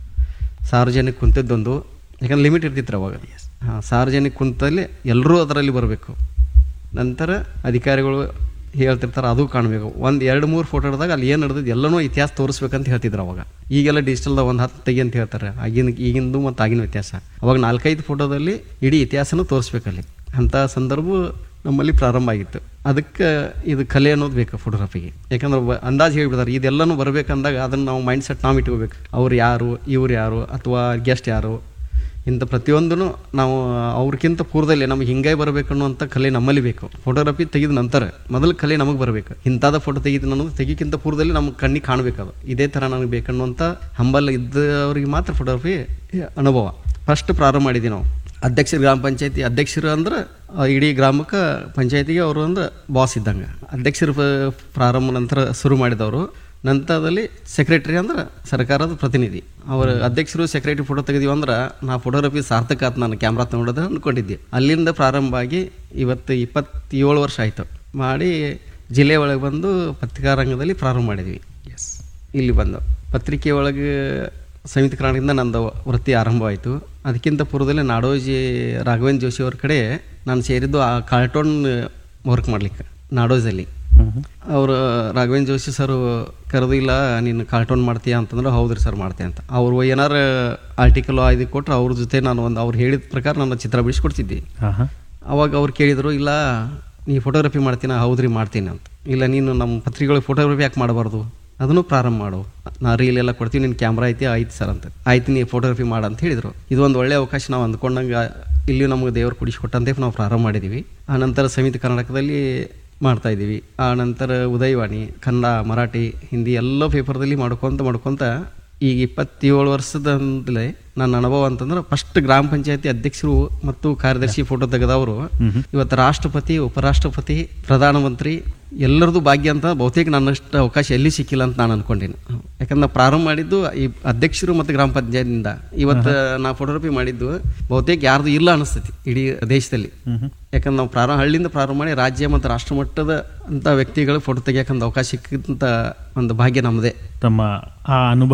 ಸಾರ್ವಜನಿಕ ಕುಂತಿದ್ದೊಂದು ಯಾಕಂದ್ರೆ ಲಿಮಿಟ್ ಇರ್ತಿತ್ತು ಅವಾಗ ಹಾಂ ಸಾರ್ವಜನಿಕ ಕುಂತಲ್ಲಿ ಎಲ್ಲರೂ ಅದರಲ್ಲಿ ಬರಬೇಕು ನಂತರ ಅಧಿಕಾರಿಗಳು ಹೇಳ್ತಿರ್ತಾರೆ ಅದು ಕಾಣಬೇಕು ಒಂದು ಎರಡು ಮೂರು ಫೋಟೋ ಹಿಡಿದಾಗ ಅಲ್ಲಿ ಏನು ನಡೆದಿದ್ದು ಎಲ್ಲನೂ ಇತಿಹಾಸ ತೋರಿಸ್ಬೇಕಂತ ಹೇಳ್ತಿದ್ರು ಅವಾಗ ಈಗೆಲ್ಲ ಡಿಜಿಟಲ್ದಾಗ ಒಂದು ಹತ್ತು ತೆಗಿ ಅಂತ ಹೇಳ್ತಾರೆ ಆಗಿನ ಈಗಿಂದು ಮತ್ತು ಆಗಿನ ವ್ಯತ್ಯಾಸ ಅವಾಗ ನಾಲ್ಕೈದು ಫೋಟೋದಲ್ಲಿ ಇಡೀ ಇತಿಹಾಸನೂ ತೋರಿಸ್ಬೇಕಲ್ಲಿ ಅಂಥ ಸಂದರ್ಭ ನಮ್ಮಲ್ಲಿ ಪ್ರಾರಂಭ ಆಗಿತ್ತು ಅದಕ್ಕೆ ಇದು ಕಲೆ ಅನ್ನೋದು ಬೇಕು ಫೋಟೋಗ್ರಫಿಗೆ ಯಾಕಂದ್ರೆ ಒಬ್ಬ ಅಂದಾಜು ಹೇಳ್ಬಿಡ್ತಾರೆ ಇದೆಲ್ಲನೂ ಬರ್ಬೇಕಂದಾಗ ಅದನ್ನು ನಾವು ಮೈಂಡ್ ಸೆಟ್ ನಾವು ಇಟ್ಕೋಬೇಕು ಅವ್ರು ಯಾರು ಇವ್ರು ಯಾರು ಅಥವಾ ಗೆಸ್ಟ್ ಯಾರು ಇಂಥ ಪ್ರತಿಯೊಂದೂ ನಾವು ಅವ್ರಿಗಿಂತ ಪೂರ್ವದಲ್ಲಿ ನಮಗೆ ಹಿಂಗೆ ಬರಬೇಕು ಅನ್ನುವಂಥ ಕಲೆ ನಮ್ಮಲ್ಲಿ ಬೇಕು ಫೋಟೋಗ್ರಫಿ ತೆಗೆದ ನಂತರ ಮೊದಲು ಕಲೆ ನಮಗೆ ಬರಬೇಕು ಇಂಥದ ಫೋಟೋ ತೆಗೆದು ಅನ್ನೋದು ತೆಗಿಕ್ಕಿಂತ ಪೂರ್ವದಲ್ಲಿ ನಮ್ಗೆ ಕಣ್ಣಿಗೆ ಕಾಣಬೇಕು ಅದು ಇದೇ ಥರ ನನಗೆ ಬೇಕನ್ನುವಂಥ ಹಂಬಲ್ ಇದ್ದವ್ರಿಗೆ ಮಾತ್ರ ಫೋಟೋಗ್ರಫಿ ಅನುಭವ ಫಸ್ಟ್ ಪ್ರಾರಂಭ ಮಾಡಿದ್ವಿ ನಾವು ಅಧ್ಯಕ್ಷರು ಗ್ರಾಮ ಪಂಚಾಯತಿ ಅಧ್ಯಕ್ಷರು ಅಂದ್ರೆ ಆ ಇಡೀ ಗ್ರಾಮಕ್ಕೆ ಪಂಚಾಯತಿಗೆ ಅವರು ಅಂದ್ರೆ ಬಾಸ್ ಇದ್ದಂಗೆ ಅಧ್ಯಕ್ಷರು ಪ- ಪ್ರಾರಂಭ ನಂತರ ಶುರು ಮಾಡಿದವರು ನಂತರದಲ್ಲಿ ಸೆಕ್ರೆಟರಿ ಅಂದ್ರೆ ಸರ್ಕಾರದ ಪ್ರತಿನಿಧಿ ಅವರ ಅಧ್ಯಕ್ಷರು ಸೆಕ್ರೆಟರಿ ಫೋಟೋ ತೆಗೆದೀವಿ ಅಂದ್ರೆ ನಾ ಫೋಟೋಗ್ರಫಿ ಸಾರ್ಥಕ ಆತು ನಾನು ಕ್ಯಾಮ್ರಾ ತೊಗೊಂಡೋದು ಅಂದ್ಕೊಂಡಿದ್ದೆ ಅಲ್ಲಿಂದ ಪ್ರಾರಂಭ ಆಗಿ ಇವತ್ತು ಇಪ್ಪತ್ತೇಳು ವರ್ಷ ಆಯಿತು ಮಾಡಿ ಜಿಲ್ಲೆ ಒಳಗೆ ಬಂದು ಪತ್ರಿಕಾ ರಂಗದಲ್ಲಿ ಪ್ರಾರಂಭ ಮಾಡಿದ್ವಿ ಎಸ್ ಇಲ್ಲಿ ಬಂದು ಪತ್ರಿಕೆ ಒಳಗೆ ಸಂಯುಕ್ತ ಕರ್ನಾಟಕದಿಂದ ನಂದು ವೃತ್ತಿ ಆರಂಭ ಆಯಿತು ಅದಕ್ಕಿಂತ ಪೂರ್ವದಲ್ಲಿ ನಾಡೋಜಿ ರಾಘವೇಂದ್ರ ಜೋಶಿ ಅವ್ರ ಕಡೆ ನಾನು ಸೇರಿದ್ದು ಆ ಕಾರ್ಟೂನ್ ವರ್ಕ್ ಮಾಡ್ಲಿಕ್ಕೆ ನಾಡೋಜಲ್ಲಿ ಅವರು ರಾಘವೇಂದ್ರ ಜೋಶಿ ಸರ್ ಕರೆದು ಇಲ್ಲ ನೀನು ಕಾರ್ಟೂನ್ ಮಾಡ್ತೀಯಾ ಅಂತಂದ್ರೆ ಹೌದ್ರಿ ಸರ್ ಮಾಡ್ತೆ ಅಂತ ಅವರು ಏನಾರು ಆರ್ಟಿಕಲ್ ಇದು ಕೊಟ್ಟರೆ ಅವ್ರ ಜೊತೆ ನಾನು ಒಂದು ಅವ್ರು ಹೇಳಿದ ಪ್ರಕಾರ ನಾನು ಚಿತ್ರ ಬಿಡಿಸ್ಕೊಡ್ತಿದ್ದೆ ಹಾಂ ಹಾಂ ಅವಾಗ ಅವ್ರು ಕೇಳಿದರು ಇಲ್ಲ ನೀ ಫೋಟೋಗ್ರಫಿ ಮಾಡ್ತೀನ ಹೌದ್ರಿ ಮಾಡ್ತೀನಿ ಅಂತ ಇಲ್ಲ ನೀನು ನಮ್ಮ ಪತ್ರಿಕೆಗಳಿಗೆ ಫೋಟೋಗ್ರಫಿ ಯಾಕೆ ಮಾಡಬಾರ್ದು ಅದನ್ನು ಪ್ರಾರಂಭ ಮಾಡು ನಾ ರೀಲ್ ಎಲ್ಲ ಕೊಡ್ತೀವಿ ನಿನ್ನ ಕ್ಯಾಮ್ರಾ ಐತಿ ಆಯ್ತು ಸರ್ ಅಂತ ಆಯ್ತು ನೀ ಫೋಟೋಗ್ರಫಿ ಮಾಡು ಅಂತ ಹೇಳಿದರು ಇದು ಒಂದು ಒಳ್ಳೆಯ ಅವಕಾಶ ನಾವು ಅಂದ್ಕೊಂಡಂಗೆ ಇಲ್ಲಿ ನಮಗೆ ದೇವರು ಕುಡಿಸ್ಕೊಟ್ಟಂತೆ ನಾವು ಪ್ರಾರಂಭ ಮಾಡಿದ್ದೀವಿ ಆ ನಂತರ ಸಂಯುಕ್ತ ಕರ್ನಾಟಕದಲ್ಲಿ ಮಾಡ್ತಾ ಇದ್ದೀವಿ ಆ ನಂತರ ಉದಯವಾಣಿ ಕನ್ನಡ ಮರಾಠಿ ಹಿಂದಿ ಎಲ್ಲ ಪೇಪರ್ದಲ್ಲಿ ಮಾಡ್ಕೊತ ಮಾಡ್ಕೊತ ಈಗ ಇಪ್ಪತ್ತೇಳು ವರ್ಷದಿಂದಲೇ ನನ್ನ ಅನುಭವ ಅಂತಂದ್ರೆ ಫಸ್ಟ್ ಗ್ರಾಮ ಪಂಚಾಯತಿ ಅಧ್ಯಕ್ಷರು ಮತ್ತು ಕಾರ್ಯದರ್ಶಿ ಫೋಟೋ ತೆಗೆದವರು ಇವತ್ತು ರಾಷ್ಟ್ರಪತಿ ಉಪರಾಷ್ಟ್ರಪತಿ ಪ್ರಧಾನಮಂತ್ರಿ ಎಲ್ಲರದು ಭಾಗ್ಯ ಅಂತ ಬಹುತೇಕ ನನ್ನಷ್ಟು ಅವಕಾಶ ಎಲ್ಲಿ ಸಿಕ್ಕಿಲ್ಲ ಅಂತ ನಾನು ಅನ್ಕೊಂಡೇನೆ ಯಾಕಂದ್ರೆ ನಾ ಪ್ರಾರಂಭ ಮಾಡಿದ್ದು ಈ ಅಧ್ಯಕ್ಷರು ಮತ್ತು ಗ್ರಾಮ ಪಂಚಾಯತಿನಿಂದ ಇವತ್ತು ನಾ ಫೋಟೋಗ್ರಫಿ ಮಾಡಿದ್ದು ಬಹುತೇಕ ಯಾರ್ದು ಇಲ್ಲ ಅನಿಸ್ತೈತಿ ಇಡೀ ದೇಶದಲ್ಲಿ ಯಾಕಂದ್ರೆ ನಾವು ಪ್ರಾರಂಭ ಹಳ್ಳಿಯಿಂದ ಪ್ರಾರಂಭ ಮಾಡಿ ರಾಜ್ಯ ಮತ್ತು ರಾಷ್ಟ್ರ ಮಟ್ಟದ ಅಂತ ವ್ಯಕ್ತಿಗಳು ಫೋಟೋ ತೆಗಿಯೋಕಂತ ಅವಕಾಶ ಸಿಕ್ಕಿದಂಥ ಒಂದು ಭಾಗ್ಯ ನಮ್ಮದೇ ತಮ್ಮ ಆ ಅನುಭವ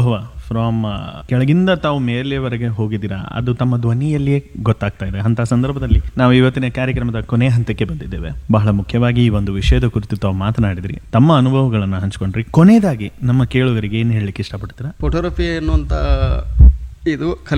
ಫ್ರಮ್ ಕೆಳಗಿಂದ ತಾವು ಮೇಲೆವರೆಗೆ ಹೋಗಿದ್ದೀರಾ ಅದು ತಮ್ಮ ಧ್ವನಿಯಲ್ಲಿಯೇ ಗೊತ್ತಾಗ್ತಾ ಇದೆ ಅಂತ ಸಂದರ್ಭದಲ್ಲಿ ನಾವು ಇವತ್ತಿನ ಕಾರ್ಯಕ್ರಮದ ಕೊನೆ ಹಂತಕ್ಕೆ ಬಂದಿದ್ದೇವೆ ಬಹಳ ಮುಖ್ಯವಾಗಿ ಈ ಒಂದು ವಿಷಯದ ಕುರಿತು ತಾವು ಮಾತನಾಡಿದ್ರಿ ತಮ್ಮ ಅನುಭವಗಳನ್ನು ಹಂಚ್ಕೊಂಡ್ರಿ ಕೊನೆಯದಾಗಿ ನಮ್ಮ ಕೇಳುಗರಿಗೆ ಏನು ಹೇಳಲಿಕ್ಕೆ ಇಷ್ಟಪಡ್ತೀರಾ ಫೋಟೋಗ್ರಫಿ ಅನ್ನುವಂಥ ಇದು